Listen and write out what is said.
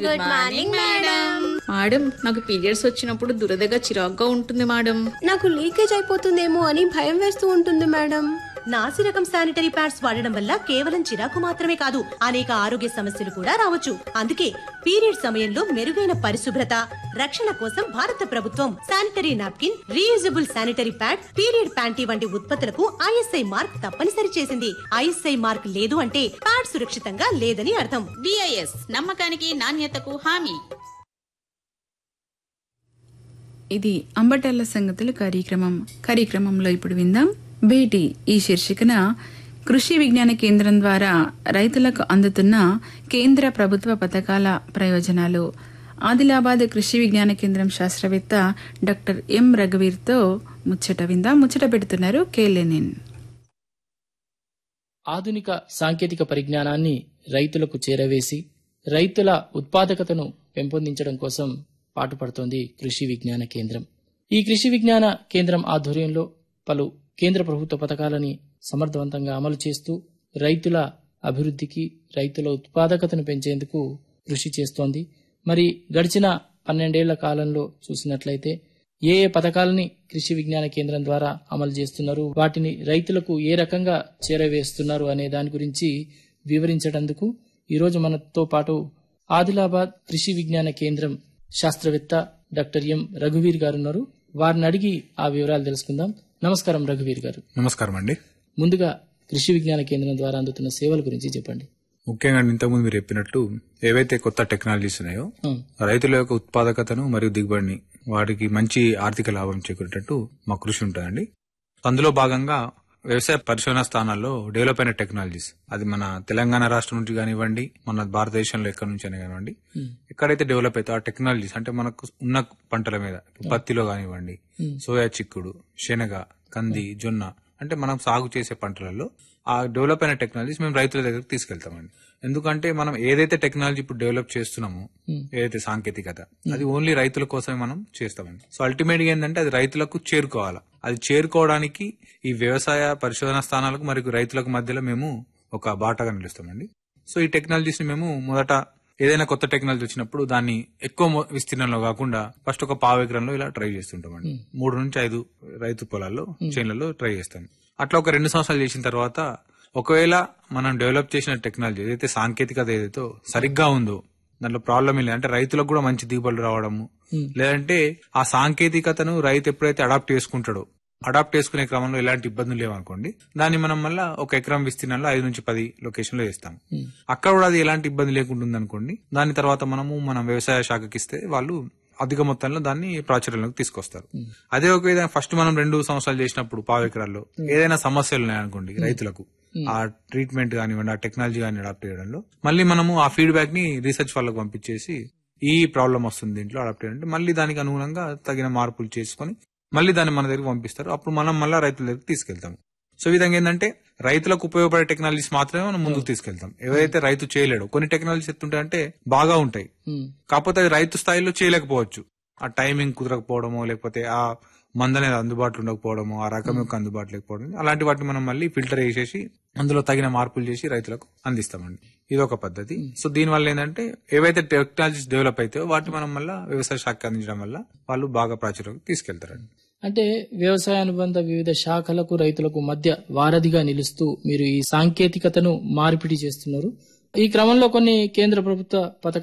Good morning madam madam నాకు periods వచ్చినప్పుడు దురదగా చిరాగ్గా ఉంటుంది మేడం నాకు లీకేజ్ అయిపోతుందేమో అని భయం వేస్తూ ఉంటుంది మేడం నాసి రకం శానిటరీ ప్యాడ్స్ వాడడం వల్ల కేవలం చిరాకు మాత్రమే కాదు అనేక ఆరోగ్య సమస్యలు కూడా రావచ్చు అందుకే పీరియడ్ సమయంలో మెరుగైన పరిశుభ్రత రక్షణ కోసం భారత ప్రభుత్వం sanitary napkin reusable sanitary pad period panty వంటి ఉత్పత్తులకు ఐఎస్ఐ మార్క్ తప్పనిసరి చేసింది ఐఎస్ఐ మార్క్ లేదు అంటే ప్యాడ్ సురక్షితంగా లేదని అర్థం బిఐఎస్ నమ్మకానికి నాణ్యతకు హామీ ఇది అంబటల్ల సంగతుల కార్యక్రమం కార్యక్రమంలో ఇప్పుడు విందాం భేటీ ఈ శీర్షికన కృషి విజ్ఞాన కేంద్రం ద్వారా రైతులకు అందుతున్న కేంద్ర ప్రభుత్వ పథకాల ప్రయోజనాలు ఆదిలాబాద్ కృషి విజ్ఞాన కేంద్రం శాస్త్రవేత్త డాక్టర్ ఎం రఘువీర్తో ముచ్చట విందాం ముచ్చట పెడుతున్నారు కే లెనిన్ ఆధునిక సాంకేతిక పరిజ్ఞానాన్ని రైతులకు చేరవేసి రైతుల ఉత్పాదకతను పెంపొందించడం కోసం పాటుపడుతోంది కృషి విజ్ఞాన కేంద్రం ఈ కృషి విజ్ఞాన కేంద్రం ఆధ్వర్యంలో పలు కేంద్ర ప్రభుత్వ పథకాలని సమర్థవంతంగా అమలు చేస్తూ రైతుల అభివృద్ధికి రైతుల ఉత్పాదకతను పెంచేందుకు కృషి చేస్తోంది మరి గడిచిన పన్నెండేళ్ల కాలంలో చూసినట్లయితే ఏ ఏ పథకాలని కృషి విజ్ఞాన కేంద్రం ద్వారా అమలు చేస్తున్నారు వాటిని రైతులకు ఏ రకంగా చేరవేస్తున్నారు అనే దాని గురించి వివరించడందుకు ఈరోజు మనతో పాటు ఆదిలాబాద్ కృషి విజ్ఞాన కేంద్రం శాస్త్రవేత్త డాక్టర్ ఎం రఘువీర్ గారు ఉన్నారు వారిని అడిగి ఆ వివరాలు తెలుసుకుందాం నమస్కారం రఘువీర్ గారు నమస్కారం అండి ముందుగా కృషి విజ్ఞాన కేంద్రం ద్వారా అందుతున్న సేవల గురించి చెప్పండి ముఖ్యంగా ఇంతకుముందు మీరు చెప్పినట్టు ఏవైతే కొత్త టెక్నాలజీస్ ఉన్నాయో ఉం. రైతుల యొక్క ఉత్పాదకతను మరియు దిగుబడిని వాటికి మంచి ఆర్థిక లాభం చేకూరేటట్టు మా కృషి ఉంటుందండి అందులో భాగంగా వ్యవసాయ పరిశోధన స్థానాల్లో డెవలప్ అయిన టెక్నాలజీస్ అది మన తెలంగాణ రాష్ట్రం నుంచి కానివ్వండి మన భారతదేశంలో ఎక్కడి నుంచి అయినా కానివ్వండి ఎక్కడైతే డెవలప్ అవుతాయో ఆ టెక్నాలజీస్ అంటే మనకు ఉన్న పంటల మీద ఇప్పుడు పత్తిలో కానివ్వండి సోయా చిక్కుడు శనగ కంది జొన్న అంటే మనం సాగు చేసే పంటలలో ఆ డెవలప్ అయిన టెక్నాలజీస్ మేము రైతుల దగ్గరకు తీసుకెళ్తామండి ఎందుకంటే మనం ఏదైతే టెక్నాలజీ ఇప్పుడు డెవలప్ చేస్తున్నామో ఏదైతే సాంకేతికత అది ఓన్లీ రైతుల కోసమే మనం చేస్తామండి సో అల్టిమేట్ గా ఏంటంటే అది రైతులకు చేరుకోవాలి అది చేరుకోవడానికి ఈ వ్యవసాయ పరిశోధన స్థానాలకు మరియు రైతులకు మధ్యలో మేము ఒక బాటగా నిలుస్తామండి సో ఈ టెక్నాలజీస్ ని మేము మొదట ఏదైనా కొత్త టెక్నాలజీ వచ్చినప్పుడు దాన్ని ఎక్కువ మొ- విస్తీర్ణంలో కాకుండా ఫస్ట్ ఒక పావు ఎకరంలో ఇలా ట్రై చేస్తుంటామండి మూడు నుంచి ఐదు రైతు పొలాల్లో చేనులలో ట్రై చేస్తాం అట్లా ఒక రెండు సంవత్సరాలు చేసిన తర్వాత ఒకవేళ మనం డెవలప్ చేసిన టెక్నాలజీ ఏదైతే సాంకేతికత ఏదైతే సరిగ్గా ఉందో దాంట్లో ప్రాబ్లం లేదు అంటే రైతులకు కూడా మంచి దిగుబడులు రావడము లేదంటే ఆ సాంకేతికతను రైతు ఎప్పుడైతే అడాప్ట్ చేసుకుంటాడో అడాప్ట్ చేసుకునే క్రమంలో ఎలాంటి ఇబ్బందులు లేవనుకోండి దాన్ని మనం మళ్ళా ఒక ఎకరం విస్తీర్ణంలో ఐదు నుంచి పది లొకేషన్ లో చేస్తాం అక్కడ కూడా అది ఎలాంటి ఇబ్బంది లేకుండా ఉందనుకోండి దాని తర్వాత మనము మన వ్యవసాయ శాఖకి ఇస్తే వాళ్ళు అధిక మొత్తంలో దాన్ని ప్రాచుర్యంలోకి తీసుకొస్తారు అదే ఒక విధంగా ఫస్ట్ మనం రెండు సంవత్సరాలు చేసినప్పుడు పావు ఎకరాల్లో ఏదైనా సమస్యలు ఉన్నాయనుకోండి రైతులకు ఆ ట్రీట్మెంట్ కానివ్వండి ఆ టెక్నాలజీ కానీ అడాప్ట్ చేయడంలో మళ్ళీ మనము ఆ ఫీడ్బ్యాక్ ని రీసెర్చ్ వాళ్ళకి పంపించేసి ఈ ప్రాబ్లం వస్తుంది దీంట్లో అడాప్ట్ చేయాలంటే మళ్ళీ దానికి అనుగుణంగా తగిన మార్పులు చేసుకొని మళ్ళీ దాన్ని మన దగ్గరికి పంపిస్తారు అప్పుడు మనం మళ్ళీ రైతుల దగ్గరికి తీసుకెళ్తాం సో ఈ విధంగా ఏంటంటే రైతులకు ఉపయోగపడే టెక్నాలజీస్ మాత్రమే మనం ముందుకు తీసుకెళ్తాం ఏవైతే రైతు చేయలేడు కొన్ని టెక్నాలజీస్ ఎత్తుంటాయంటే బాగా ఉంటాయి కాకపోతే అది రైతు స్థాయిలో చేయలేకపోవచ్చు ఆ టైమింగ్ కుదరకపోవడమో లేకపోతే ఆ మందు అనేది అందుబాటులో ఉండకపోవడమో ఆ రకం యొక్క అందుబాటు లేకపోవడం అలాంటి వాటిని మనం మళ్ళీ ఫిల్టర్ చేసేసి అందులో తగిన మార్పులు చేసి రైతులకు అందిస్తామండి ఇది ఒక పద్ధతి సో దీని వల్ల ఏంటంటే ఏవైతే టెక్నాలజీస్ డెవలప్ అవుతాయో వాటిని మనం మళ్ళీ వ్యవసాయ శాఖ అందించడం వల్ల వాళ్ళు బాగా ప్రాచుర్యం తీసుకెళ్తారండి అంటే వ్యవసాయ అనుబంధ వివిధ శాఖలకు రైతులకు మధ్య వారధిగా నిలుస్తూ మీరు ఈ సాంకేతికతను మార్పిడి చేస్తున్నారు ఈ క్రమంలో కొన్ని కేంద్ర ప్రభుత్వ పథకాలు